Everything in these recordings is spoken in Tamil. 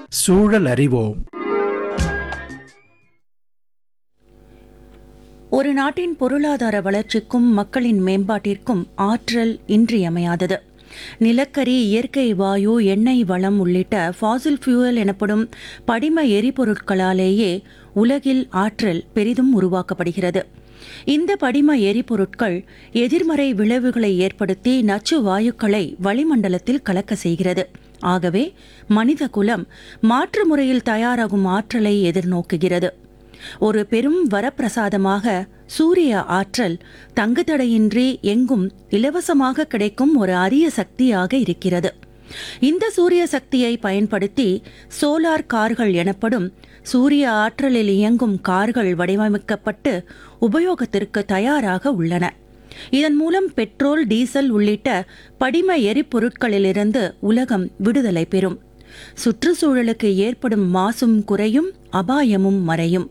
சூழல் அறிவோம் ஒரு நாட்டின் பொருளாதார வளர்ச்சிக்கும் மக்களின் மேம்பாட்டிற்கும் ஆற்றல் இன்றியமையாதது நிலக்கரி இயற்கை வாயு எண்ணெய் வளம் உள்ளிட்ட ஃபாசில் ஃபியூயல் எனப்படும் படிம எரிபொருட்களாலேயே உலகில் ஆற்றல் பெரிதும் உருவாக்கப்படுகிறது இந்த படிம எரிபொருட்கள் எதிர்மறை விளைவுகளை ஏற்படுத்தி நச்சு வாயுக்களை வளிமண்டலத்தில் கலக்க செய்கிறது ஆகவே மனித குலம் மாற்று முறையில் தயாராகும் ஆற்றலை எதிர்நோக்குகிறது ஒரு பெரும் வரப்பிரசாதமாக சூரிய ஆற்றல் தங்குதடையின்றி எங்கும் இலவசமாக கிடைக்கும் ஒரு அரிய சக்தியாக இருக்கிறது இந்த சூரிய சக்தியை பயன்படுத்தி சோலார் கார்கள் எனப்படும் சூரிய ஆற்றலில் இயங்கும் கார்கள் வடிவமைக்கப்பட்டு உபயோகத்திற்கு தயாராக உள்ளன இதன் மூலம் பெட்ரோல் டீசல் உள்ளிட்ட படிம எரிபொருட்களிலிருந்து உலகம் விடுதலை பெறும் சுற்றுச்சூழலுக்கு ஏற்படும் மாசும் குறையும் அபாயமும் மறையும்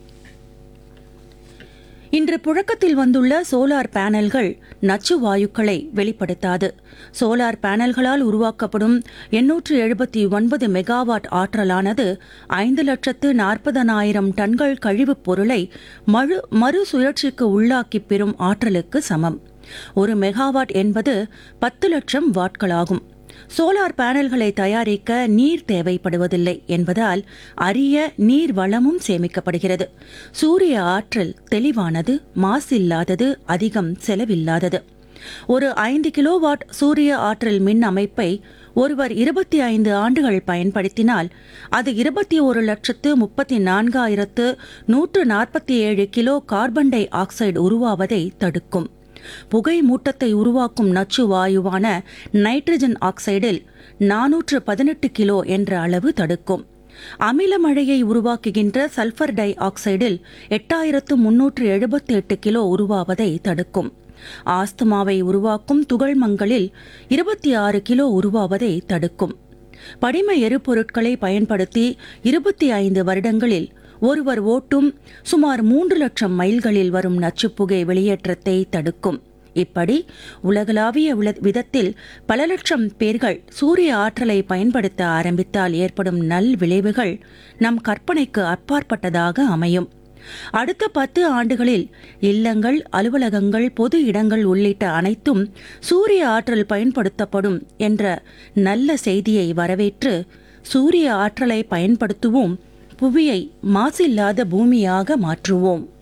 இன்று புழக்கத்தில் வந்துள்ள சோலார் பேனல்கள் நச்சு வாயுக்களை வெளிப்படுத்தாது சோலார் பேனல்களால் உருவாக்கப்படும் எண்ணூற்று எழுபத்தி ஒன்பது மெகாவாட் ஆற்றலானது ஐந்து லட்சத்து நாற்பதனாயிரம் டன்கள் கழிவுப் பொருளை மறு மறுசுழற்சிக்கு உள்ளாக்கி பெறும் ஆற்றலுக்கு சமம் ஒரு மெகாவாட் என்பது பத்து லட்சம் வாட்களாகும் சோலார் பேனல்களை தயாரிக்க நீர் தேவைப்படுவதில்லை என்பதால் அரிய நீர் வளமும் சேமிக்கப்படுகிறது சூரிய ஆற்றல் தெளிவானது மாசில்லாதது அதிகம் செலவில்லாதது ஒரு ஐந்து கிலோவாட் சூரிய ஆற்றல் மின் அமைப்பை ஒருவர் இருபத்தி ஐந்து ஆண்டுகள் பயன்படுத்தினால் அது இருபத்தி ஒரு லட்சத்து முப்பத்தி நான்காயிரத்து நூற்று நாற்பத்தி ஏழு கிலோ கார்பன் டை ஆக்சைடு உருவாவதை தடுக்கும் புகை மூட்டத்தை உருவாக்கும் நச்சு வாயுவான நைட்ரஜன் ஆக்சைடில் நானூற்று பதினெட்டு கிலோ என்ற அளவு தடுக்கும் அமில மழையை உருவாக்குகின்ற சல்பர் டை ஆக்சைடில் எட்டாயிரத்து முன்னூற்று எழுபத்தி எட்டு கிலோ உருவாவதை தடுக்கும் ஆஸ்துமாவை உருவாக்கும் துகள்மங்களில் இருபத்தி ஆறு கிலோ உருவாவதை தடுக்கும் படிம எரிபொருட்களை பயன்படுத்தி இருபத்தி ஐந்து வருடங்களில் ஒருவர் ஓட்டும் சுமார் மூன்று லட்சம் மைல்களில் வரும் நச்சுப்புகை வெளியேற்றத்தை தடுக்கும் இப்படி உலகளாவிய உல- விதத்தில் பல லட்சம் பேர்கள் சூரிய ஆற்றலை பயன்படுத்த ஆரம்பித்தால் ஏற்படும் நல் விளைவுகள் நம் கற்பனைக்கு அப்பாற்பட்டதாக அமையும் அடுத்த பத்து ஆண்டுகளில் இல்லங்கள் அலுவலகங்கள் பொது இடங்கள் உள்ளிட்ட அனைத்தும் சூரிய ஆற்றல் பயன்படுத்தப்படும் என்ற நல்ல செய்தியை வரவேற்று சூரிய ஆற்றலை பயன்படுத்துவோம் புவியை மாசில்லாத பூமியாக மாற்றுவோம்